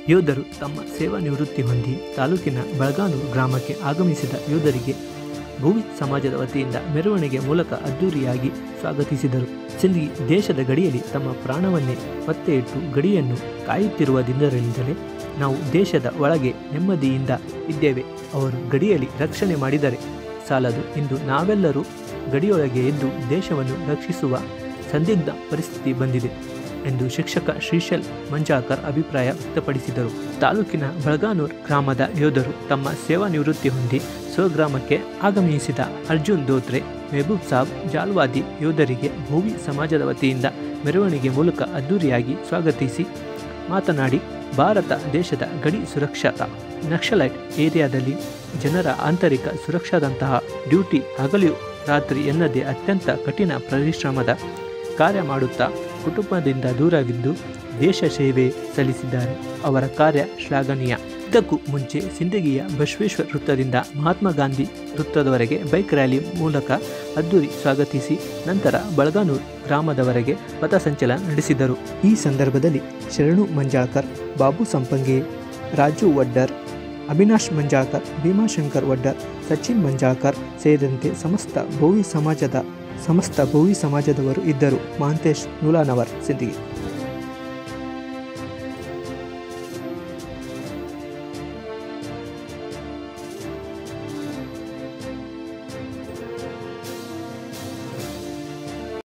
ಯೋಧರು ತಮ್ಮ ಸೇವಾ ನಿವೃತ್ತಿ ಹೊಂದಿ ತಾಲೂಕಿನ ಬಳಗಾನೂರು ಗ್ರಾಮಕ್ಕೆ ಆಗಮಿಸಿದ ಯೋಧರಿಗೆ ಭೂವಿ ಸಮಾಜದ ವತಿಯಿಂದ ಮೆರವಣಿಗೆ ಮೂಲಕ ಅದ್ದೂರಿಯಾಗಿ ಸ್ವಾಗತಿಸಿದರು ಸಿಂದಗಿ ದೇಶದ ಗಡಿಯಲ್ಲಿ ತಮ್ಮ ಪ್ರಾಣವನ್ನೇ ಮತ್ತೆ ಇಟ್ಟು ಗಡಿಯನ್ನು ಕಾಯುತ್ತಿರುವ ದಿನದಿಂದಲೇ ನಾವು ದೇಶದ ಒಳಗೆ ನೆಮ್ಮದಿಯಿಂದ ಇದ್ದೇವೆ ಅವರು ಗಡಿಯಲ್ಲಿ ರಕ್ಷಣೆ ಮಾಡಿದರೆ ಸಾಲದು ಇಂದು ನಾವೆಲ್ಲರೂ ಗಡಿಯೊಳಗೆ ಎದ್ದು ದೇಶವನ್ನು ರಕ್ಷಿಸುವ ಸಂದಿಗ್ಧ ಪರಿಸ್ಥಿತಿ ಬಂದಿದೆ ಎಂದು ಶಿಕ್ಷಕ ಶ್ರೀಶೈಲ್ ಮಂಜಾಕರ್ ಅಭಿಪ್ರಾಯ ವ್ಯಕ್ತಪಡಿಸಿದರು ತಾಲೂಕಿನ ಬಳಗಾನೂರ್ ಗ್ರಾಮದ ಯೋಧರು ತಮ್ಮ ಸೇವಾ ನಿವೃತ್ತಿ ಹೊಂದಿ ಸ್ವಗ್ರಾಮಕ್ಕೆ ಆಗಮಿಸಿದ ಅರ್ಜುನ್ ದೋತ್ರೆ ಮೆಹಬೂಬ್ ಸಾಬ್ ಜಾಲ್ವಾದಿ ಯೋಧರಿಗೆ ಭೂವಿ ಸಮಾಜದ ವತಿಯಿಂದ ಮೆರವಣಿಗೆ ಮೂಲಕ ಅದ್ದೂರಿಯಾಗಿ ಸ್ವಾಗತಿಸಿ ಮಾತನಾಡಿ ಭಾರತ ದೇಶದ ಗಡಿ ಸುರಕ್ಷತಾ ನಕ್ಸಲೈಟ್ ಏರಿಯಾದಲ್ಲಿ ಜನರ ಆಂತರಿಕ ಸುರಕ್ಷಾದಂತಹ ಡ್ಯೂಟಿ ಹಗಲು ರಾತ್ರಿ ಎನ್ನದೇ ಅತ್ಯಂತ ಕಠಿಣ ಪರಿಶ್ರಮದ ಕಾರ್ಯ ಮಾಡುತ್ತಾ ಕುಟುಂಬದಿಂದ ದೂರವಿದ್ದು ದೇಶ ಸೇವೆ ಸಲ್ಲಿಸಿದ್ದಾರೆ ಅವರ ಕಾರ್ಯ ಶ್ಲಾಘನೀಯ ಇದಕ್ಕೂ ಮುಂಚೆ ಸಿಂದಗಿಯ ಬಸವೇಶ್ವರ ವೃತ್ತದಿಂದ ಮಹಾತ್ಮ ಗಾಂಧಿ ವೃತ್ತದವರೆಗೆ ಬೈಕ್ ರ್ಯಾಲಿ ಮೂಲಕ ಅದ್ದೂರಿ ಸ್ವಾಗತಿಸಿ ನಂತರ ಬಳಗಾನೂರು ಗ್ರಾಮದವರೆಗೆ ಪಥಸಂಚಲನ ನಡೆಸಿದರು ಈ ಸಂದರ್ಭದಲ್ಲಿ ಶರಣು ಮಂಜಾಳ್ಕರ್ ಬಾಬು ಸಂಪಂಗೆ ರಾಜು ವಡ್ಡರ್ ಅವಿನಾಶ್ ಮಂಜಾಳ್ಕರ್ ಭೀಮಾಶಂಕರ್ ವಡ್ಡರ್ ಸಚಿನ್ ಮಂಜಾಳ್ಕರ್ ಸೇರಿದಂತೆ ಸಮಸ್ತ ಭೋವಿ ಸಮಾಜದ ಸಮಸ್ತ ಭೋವಿ ಸಮಾಜದವರು ಇದ್ದರು ಮಹಾಂತೇಶ್ ನೂಲಾನವರ್ ಸಿಂದಗಿ